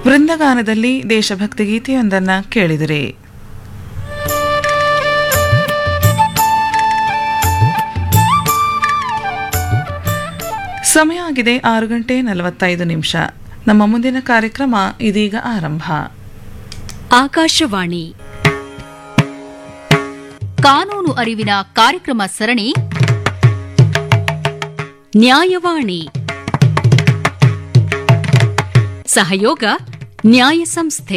ವೃಂದಗಾನದಲ್ಲಿ ದೇಶಭಕ್ತಿ ಗೀತೆಯೊಂದನ್ನ ಕೇಳಿದಿರಿ ಸಮಯ ಆಗಿದೆ ಆರು ಗಂಟೆ ನಲವತ್ತೈದು ನಿಮಿಷ ನಮ್ಮ ಮುಂದಿನ ಕಾರ್ಯಕ್ರಮ ಇದೀಗ ಆರಂಭ ಆಕಾಶವಾಣಿ ಕಾನೂನು ಅರಿವಿನ ಕಾರ್ಯಕ್ರಮ ಸರಣಿ ನ್ಯಾಯವಾಣಿ ಸಹಯೋಗ ನ್ಯಾಯ ಸಂಸ್ಥೆ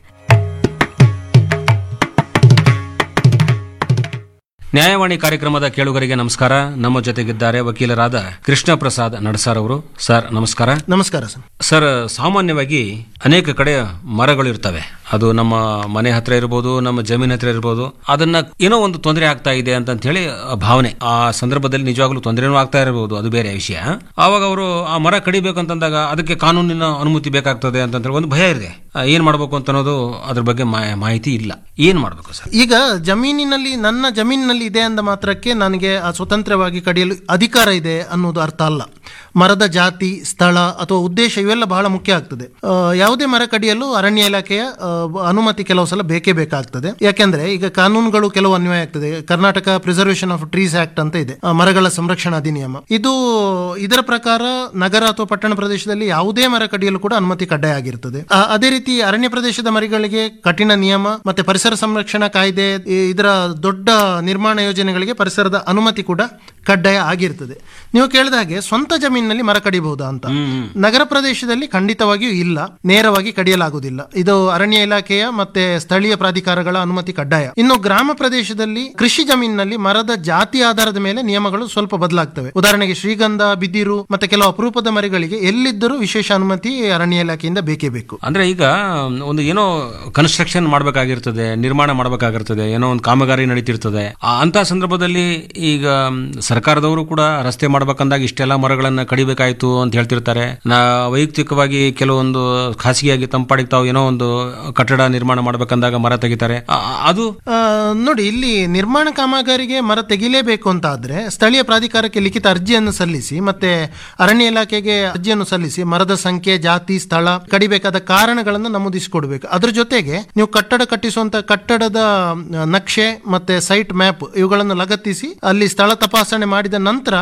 ನ್ಯಾಯವಾಣಿ ಕಾರ್ಯಕ್ರಮದ ಕೇಳುಗರಿಗೆ ನಮಸ್ಕಾರ ನಮ್ಮ ಜೊತೆಗಿದ್ದಾರೆ ವಕೀಲರಾದ ಕೃಷ್ಣ ಪ್ರಸಾದ್ ನಡಸಾರ್ ಅವರು ಸರ್ ನಮಸ್ಕಾರ ನಮಸ್ಕಾರ ಸರ್ ಸರ್ ಸಾಮಾನ್ಯವಾಗಿ ಅನೇಕ ಕಡೆ ಮರಗಳು ಇರ್ತವೆ ಅದು ನಮ್ಮ ಮನೆ ಹತ್ರ ಇರ್ಬೋದು ನಮ್ಮ ಜಮೀನ್ ಹತ್ರ ಇರ್ಬೋದು ಅದನ್ನ ಏನೋ ಒಂದು ತೊಂದರೆ ಆಗ್ತಾ ಇದೆ ಅಂತ ಹೇಳಿ ಭಾವನೆ ಆ ಸಂದರ್ಭದಲ್ಲಿ ನಿಜವಾಗ್ಲೂ ತೊಂದರೆನೂ ಆಗ್ತಾ ಇರಬಹುದು ಅದು ಬೇರೆ ವಿಷಯ ಆವಾಗ ಅವರು ಆ ಮರ ಕಡಿಬೇಕು ಅಂತಂದಾಗ ಅದಕ್ಕೆ ಕಾನೂನಿನ ಅನುಮತಿ ಬೇಕಾಗ್ತದೆ ಅಂತ ಹೇಳಿ ಒಂದು ಭಯ ಇದೆ ಆ, ಏನ್ ಮಾಡ್ಬೇಕು ಅಂತ ಅನ್ನೋದು ಅದ್ರ ಬಗ್ಗೆ ಮಾ- ಮಾಹಿತಿ ಇಲ್ಲ ಏನ್ ಮಾಡ್ಬೇಕು ಸರ್ ಈಗ ಜಮೀನಿನಲ್ಲಿ ನನ್ನ ಜಮೀನಿನಲ್ಲಿ ಇದೆ ಅಂದ ಮಾತ್ರಕ್ಕೆ ನನಗೆ ಆ ಸ್ವತಂತ್ರವಾಗಿ ಕಡಿಯಲು ಅಧಿಕಾರ ಇದೆ ಅನ್ನೋದು ಅರ್ಥ ಅಲ್ಲ ಮರದ ಜಾತಿ ಸ್ಥಳ ಅಥವಾ ಉದ್ದೇಶ ಇವೆಲ್ಲ ಬಹಳ ಮುಖ್ಯ ಆಗ್ತದೆ ಆ, ಯಾವುದೇ ಮರ ಕಡಿಯಲು ಅರಣ್ಯ ಇಲಾಖೆಯ ಆ, ಅನುಮತಿ ಕೆಲವು ಸಲ ಬೇಕೇ ಬೇಕಾಗ್ತದೆ ಯಾಕೆಂದ್ರೆ ಈಗ ಕಾನೂನುಗಳು ಕೆಲವು ಅನ್ವಯ ಆಗ್ತದೆ Karnataka preservation of trees act ಅಂತ ಇದೆ ಆ, ಮರಗಳ ಸಂರಕ್ಷಣಾ ಅಧಿನಿಯಮ ಇದು ಇದರ ಪ್ರಕಾರ ನಗರ ಅಥವಾ ಪಟ್ಟಣ ಪ್ರದೇಶದಲ್ಲಿ ಯಾವುದೇ ಮರ ಕಡಿಯಲು ಕೂಡ ಅನುಮತಿ ಕಡ್ಡಾಯ ಆಗಿರ್ತದೆ ಆ, ಅದೇ ರೀತಿ ಅರಣ್ಯ ಪ್ರದೇಶದ ಮರಿಗಳಿಗೆ ಕಠಿಣ ನಿಯಮ ಮತ್ತೆ ಪರಿಸರ ಸಂರಕ್ಷಣಾ ಕಾಯ್ದೆ ಈ- ಇದರ ದೊಡ್ಡ ನಿರ್ಮಾಣ ಯೋಜನೆಗಳಿಗೆ ಪರಿಸರದ ಅನುಮತಿ ಕೂಡ ಕಡ್ಡಾಯ ಆಗಿರ್ತದೆ ನೀವು ಕೇಳಿದ ಹಾಗೆ ಸ್ವಂತ ಜಮೀನಿನಲ್ಲಿ ಮರ ಕಡಿಬಹುದಾ ಅಂತ ನಗರ ಪ್ರದೇಶದಲ್ಲಿ ಖಂಡಿತವಾಗಿಯೂ ಇಲ್ಲ ನೇರವಾಗಿ ಕಡಿಯಲಾಗುವುದಿಲ್ಲ ಇದು ಅರಣ್ಯ ಇಲಾಖೆಯ ಮತ್ತೆ ಸ್ಥಳೀಯ ಪ್ರಾಧಿಕಾರಗಳ ಅನುಮತಿ ಕಡ್ಡಾಯ ಇನ್ನು ಗ್ರಾಮ ಪ್ರದೇಶದಲ್ಲಿ ಕೃಷಿ ಜಮೀನಿನಲ್ಲಿ ಮರದ ಜಾತಿ ಆಧಾರದ ಮೇಲೆ ನಿಯಮಗಳು ಸ್ವಲ್ಪ ಬದಲಾಗ್ತವೆ ಉದಾಹರಣೆಗೆ ಶ್ರೀಗಂಧ ಬಿದಿರು ಮತ್ತೆ ಕೆಲವು ಅಪರೂಪದ ಮರಿಗಳಿಗೆ ಎಲ್ಲಿದ್ದರೂ ವಿಶೇಷ ಅನುಮತಿ ಅರಣ್ಯ ಇಲಾಖೆಯಿಂದ ಬೇಕೇ ಬೇಕು ಅಂದ್ರೆ ಈಗ ಒಂದು ಏನೋ ಕನ್ಸ್ಟ್ರಕ್ಷನ್ ಮಾಡಬೇಕಾಗಿರ್ತದೆ ನಿರ್ಮಾಣ ಮಾಡಬೇಕಾಗಿರ್ತದೆ ಏನೋ ಒಂದು ಕಾಮಗಾರಿ ನಡೀತಿರ್ತದೆ ಆ- ಅಂತ ಸಂದರ್ಭದಲ್ಲಿ ಈಗ ಮ್, ಸರ್ಕಾರದವರು ಕೂಡ ರಸ್ತೆ ಮಾಡ್ಬೇಕಂದಾಗ ಇಷ್ಟೆಲ್ಲ ಮರಗಳನ್ನ ಕಡಿಬೇಕಾಯ್ತು ಅಂತ ಹೇಳ್ತಿರ್ತಾರೆ ನಾ ವೈಯಕ್ತಿಕವಾಗಿ ಕೆಲವೊಂದು ಖಾಸಗಿಯಾಗಿ ತಂಪಾಡಿಗೆ ತಾವು ಏನೋ ಒಂದು ಕಟ್ಟಡ ನಿರ್ಮಾಣ ಮಾಡ್ಬೇಕಂದಾಗ ಮರ ತೆಗಿತಾರೆ ಆ- ಅದು ಆ, ನೋಡಿ ಇಲ್ಲಿ ನಿರ್ಮಾಣ ಕಾಮಗಾರಿಗೆ ಮರ ತೆಗಿಲೇಬೇಕು ಅಂತ ಆದ್ರೆ ಸ್ಥಳೀಯ ಪ್ರಾಧಿಕಾರಕ್ಕೆ ಲಿಖಿತ ಅರ್ಜಿಯನ್ನು ಸಲ್ಲಿಸಿ ಮತ್ತೆ ಅರಣ್ಯ ಇಲಾಖೆಗೆ ಅರ್ಜಿಯನ್ನು ಸಲ್ಲಿಸಿ ಮರದ ಸಂಖ್ಯೆ ಜಾತಿ ಸ್ಥಳ ಕಡಿಬೇಕಾದ ಕಾರಣಗಳನ್ನು ನಮೂದಿಸಿಕೊಡ್ಬೇಕು ಅದ್ರ ಜೊತೆಗೆ ನೀವು ಕಟ್ಟಡ ಕಟ್ಟಿಸುವಂತ ಕಟ್ಟಡದ ಆ, ನಕ್ಷೆ ಮತ್ತೆ ಸೈಟ್ ಮ್ಯಾಪ್ ಇವುಗಳನ್ನು ಲಗತ್ತಿಸಿ ಅಲ್ಲಿ ಸ್ಥಳ ತಪಾಸಣೆ ಮಾಡಿದ ನಂತರ